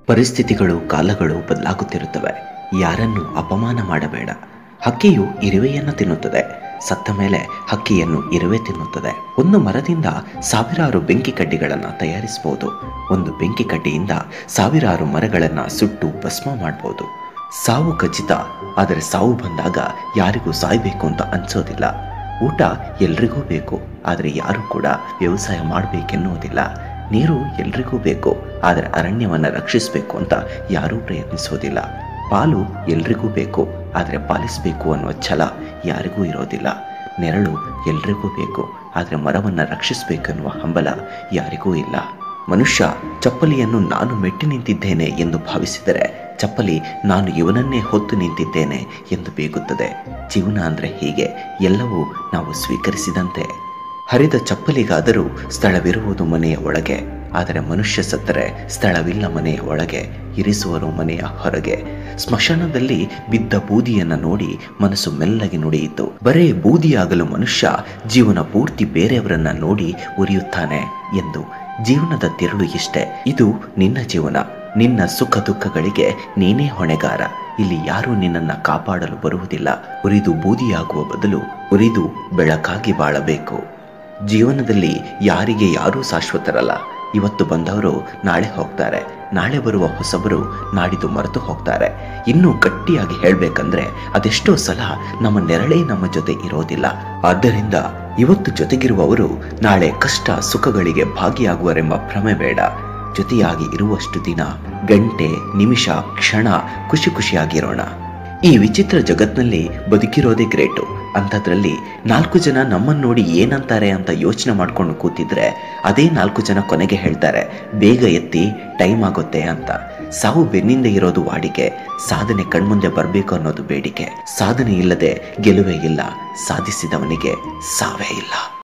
ಪರಿಸ್ಥಿತಿಗಳು ಕಾಲಗಳು ಬದಲಾಗುತ್ತಿರುತ್ತವೆ ಯಾರನ್ನು ಅಪಮಾನ ಮಾಡಬೇಡ ಹಕ್ಕಿಯು ಇರುವೆಯನ್ನು ತಿನ್ನುತ್ತದೆ ಸತ್ತ ಮೇಲೆ ಹಕ್ಕಿಯನ್ನು ಇರುವೆ ತಿನ್ನುತ್ತದೆ ಒಂದು ಮರದಿಂದ ಸಾವಿರಾರು ಬೆಂಕಿ ಕಡ್ಡಿಗಳನ್ನು ತಯಾರಿಸಬಹುದು ಒಂದು ಬೆಂಕಿ ಕಡ್ಡಿಯಿಂದ ಸಾವಿರಾರು ಮರಗಳನ್ನು ಸುಟ್ಟು ಭಸ್ಮ ಮಾಡಬಹುದು ಸಾವು ಖಚಿತ ಆದರೆ ಸಾವು ಬಂದಾಗ ಯಾರಿಗೂ ಸಾಯ್ಬೇಕು ಅಂತ ಅನ್ಸೋದಿಲ್ಲ ಊಟ ಎಲ್ರಿಗೂ ಬೇಕು ಆದರೆ ಯಾರು ಕೂಡ ವ್ಯವಸಾಯ ಮಾಡಬೇಕೆನ್ನುವುದಿಲ್ಲ ನೀರು ಎಲ್ರಿಗೂ ಬೇಕು ಆದರೆ ಅರಣ್ಯವನ್ನು ರಕ್ಷಿಸಬೇಕು ಅಂತ ಯಾರೂ ಪ್ರಯತ್ನಿಸೋದಿಲ್ಲ ಪಾಲು ಎಲ್ರಿಗೂ ಬೇಕು ಆದರೆ ಪಾಲಿಸಬೇಕು ಅನ್ನುವ ಛಲ ಯಾರಿಗೂ ಇರೋದಿಲ್ಲ ನೆರಳು ಎಲ್ರಿಗೂ ಬೇಕು ಆದರೆ ಮರವನ್ನು ರಕ್ಷಿಸಬೇಕೆನ್ನುವ ಹಂಬಲ ಯಾರಿಗೂ ಇಲ್ಲ ಮನುಷ್ಯ ಚಪ್ಪಲಿಯನ್ನು ನಾನು ಮೆಟ್ಟಿ ನಿಂತಿದ್ದೇನೆ ಎಂದು ಭಾವಿಸಿದರೆ ಚಪ್ಪಲಿ ನಾನು ಇವನನ್ನೇ ಹೊತ್ತು ನಿಂತಿದ್ದೇನೆ ಎಂದು ಬೇಗುತ್ತದೆ ಜೀವನ ಅಂದರೆ ಹೀಗೆ ಎಲ್ಲವೂ ನಾವು ಸ್ವೀಕರಿಸಿದಂತೆ ಹರಿದ ಚಪ್ಪಲಿಗಾದರೂ ಸ್ಥಳವಿರುವುದು ಮನೆಯ ಒಳಗೆ ಆದರೆ ಮನುಷ್ಯ ಸತ್ತರೆ ಸ್ಥಳವಿಲ್ಲ ಮನೆಯ ಒಳಗೆ ಇರಿಸುವರು ಮನೆಯ ಹೊರಗೆ ಸ್ಮಶಾನದಲ್ಲಿ ಬಿದ್ದ ಬೂದಿಯನ್ನ ನೋಡಿ ಮನಸ್ಸು ಮೆಲ್ಲಗೆ ನುಡಿಯಿತು ಬರೇ ಬೂದಿಯಾಗಲು ಮನುಷ್ಯ ಜೀವನ ಪೂರ್ತಿ ಬೇರೆಯವರನ್ನ ನೋಡಿ ಉರಿಯುತ್ತಾನೆ ಎಂದು ಜೀವನದ ತಿರುಳು ಇಷ್ಟೇ ಇದು ನಿನ್ನ ಜೀವನ ನಿನ್ನ ಸುಖ ದುಃಖಗಳಿಗೆ ನೀನೇ ಹೊಣೆಗಾರ ಇಲ್ಲಿ ಯಾರೂ ನಿನ್ನನ್ನ ಕಾಪಾಡಲು ಬರುವುದಿಲ್ಲ ಉರಿದು ಬೂದಿಯಾಗುವ ಬದಲು ಉರಿದು ಬೆಳಕಾಗಿ ಬಾಳಬೇಕು ಜೀವನದಲ್ಲಿ ಯಾರಿಗೆ ಯಾರೂ ಶಾಶ್ವತರಲ್ಲ ಇವತ್ತು ಬಂದವರು ನಾಳೆ ಹೋಗ್ತಾರೆ ನಾಳೆ ಬರುವ ಹೊಸಬರು ನಾಡಿದ್ದು ಮರೆತು ಹೋಗ್ತಾರೆ ಇನ್ನೂ ಗಟ್ಟಿಯಾಗಿ ಹೇಳಬೇಕಂದ್ರೆ ಅದೆಷ್ಟೋ ಸಲ ನಮ್ಮ ನೆರಳೇ ನಮ್ಮ ಜೊತೆ ಇರೋದಿಲ್ಲ ಆದ್ದರಿಂದ ಇವತ್ತು ಜೊತೆಗಿರುವವರು ನಾಳೆ ಕಷ್ಟ ಸುಖಗಳಿಗೆ ಭಾಗಿಯಾಗುವರೆಂಬ ಭ್ರಮೆ ಬೇಡ ಜೊತೆಯಾಗಿ ಇರುವಷ್ಟು ದಿನ ಗಂಟೆ ನಿಮಿಷ ಕ್ಷಣ ಖುಷಿ ಖುಷಿಯಾಗಿರೋಣ ಈ ವಿಚಿತ್ರ ಜಗತ್ನಲ್ಲಿ ಬದುಕಿರೋದೇ ಗ್ರೇಟು ಅಂಥದ್ರಲ್ಲಿ ನಾಲ್ಕು ಜನ ನಮ್ಮನ್ನು ನೋಡಿ ಏನಂತಾರೆ ಅಂತ ಯೋಚನೆ ಮಾಡ್ಕೊಂಡು ಕೂತಿದ್ರೆ ಅದೇ ನಾಲ್ಕು ಜನ ಕೊನೆಗೆ ಹೇಳ್ತಾರೆ ಬೇಗ ಎತ್ತಿ ಟೈಮ್ ಆಗುತ್ತೆ ಅಂತ ಸಾವು ಬೆನ್ನಿಂದ ಇರೋದು ವಾಡಿಕೆ ಸಾಧನೆ ಕಣ್ಮುಂದೆ ಬರಬೇಕು ಅನ್ನೋದು ಬೇಡಿಕೆ ಸಾಧನೆ ಇಲ್ಲದೆ ಗೆಲುವೇ ಇಲ್ಲ ಸಾಧಿಸಿದವನಿಗೆ ಸಾವೇ ಇಲ್ಲ